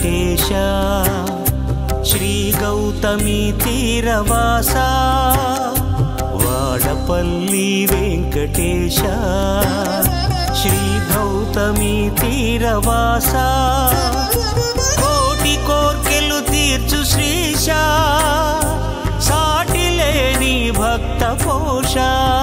వెంకటేశ శ్రీ గౌతమి తీరవాస వాడపల్లి వెంకటేశ శ్రీ గౌతమి తీరవాస కోటి కోర్కెలు తీర్చు శ్రీశ సాటి లేని భక్త పోష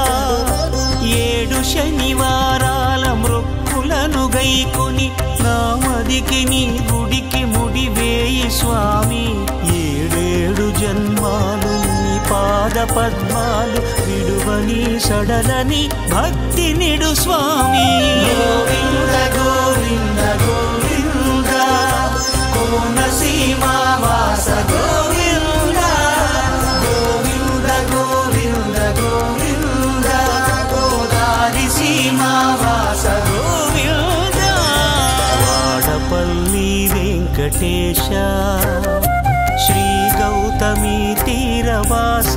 ఏడు శనివారాల మృక్కులను గైకొని నామదికి నీ గుడికి ముడివేయి స్వామి ఏడేడు జన్మాలు నీ పాద పద్మాలు విడువని సడలని భక్తి నిడు స్వామి గోవింద గోవింద గోవింద కోనసీమ వాస గోవింద గోవింద గోవింద గోవింద గోదారి సీమ వాస గోవింద వాడపల్లి వెంకటేశ శ్రీ గౌతమి తీరవాస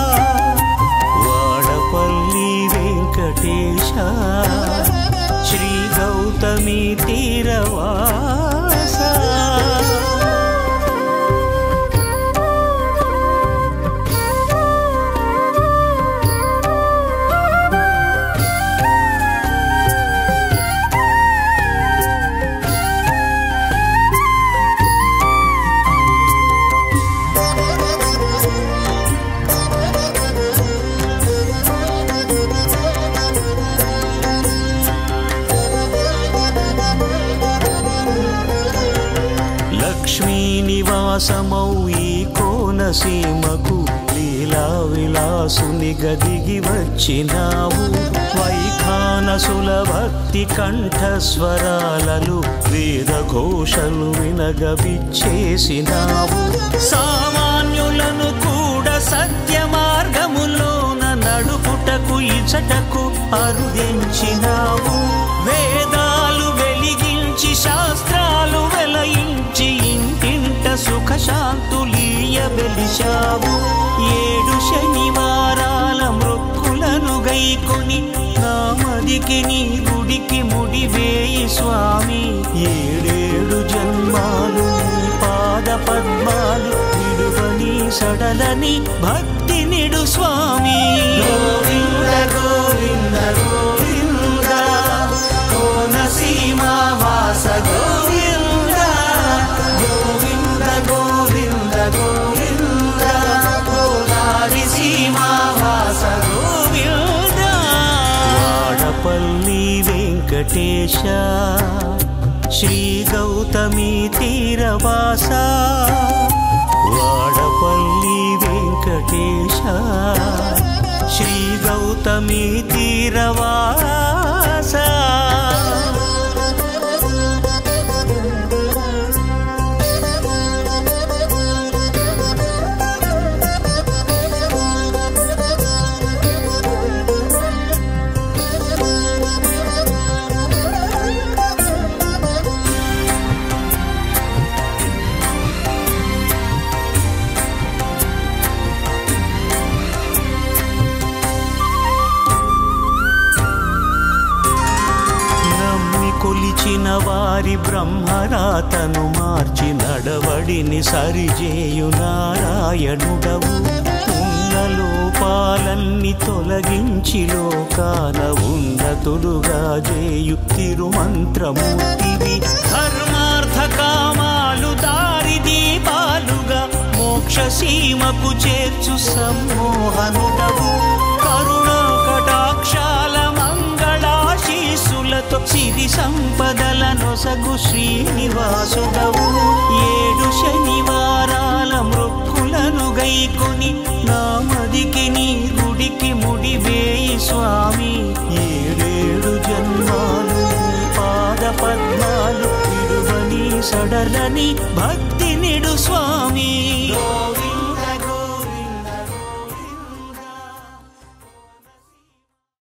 వాడపల్లి వెంకటేశ శ్రీ గౌతమి తీరవాస లక్ష్మీ నివాసమౌ ఈ కోనసీమకు లీలా విలాసుని గదిగి వచ్చినావు వైఖానసుల భక్తి కంఠస్వరాలలు వేద ఘోషలు వినగవిచ్చేసినావు సామాన్యులను కూడా సత్య మార్గములోన నడుపుటకు ఇచటకు అరుదించినావు వేదాలు వెలిగించి శాస్త్రాలు వెలయించి ఇంటింట సుఖ శాంతులీయ వెలిశావు ఏడు శనివారాల మృక్కులను గైకొని నామదికి నీ గుడికి ముడివేయి స్వామి ఏడేడు జన్మాలు నీ పాద పద్మాలు విడువని సడలని భక్తి నిడు స్వామి గోవింద గోవింద గోవింద కోనసీమ వాస గోవింద గోవింద గోవింద గోవింద గోదారి సీమ వాస గోవింద వాడపల్లి వెంకటేశ శ్రీ గౌతమి తీరవాస వాడపల్లి వెంకటేశ శ్రీ గౌతమి తీరవాస నమ్మి కొలిచిన వారి బ్రహ్మరాతను మార్చి నడవడిని సరిచేయు నారాయణుడవు ఉన్న లోపాలన్నీ తొలగించి లోకాన ఉన్నతులుగా చేయు తిరుమంత్రమూర్తివి ధర్మార్థ కామాలు దారి దీపాలుగా మోక్ష సీమకు చేర్చు సమ్మోహనుడవు కరుణా కటాక్షాల మంగళాశీసులతో సిరి సంపదల నొసగు శ్రీనివాసుడవు ఏడు శనివారాల మృక్కులను గైకొని నామదికి నీ గుడికి ముడివేయి స్వామి ఏడేడు జన్మాలు నీ పాద పద్మాలు విడువని సడలని భక్తి నిడు స్వామి గోవింద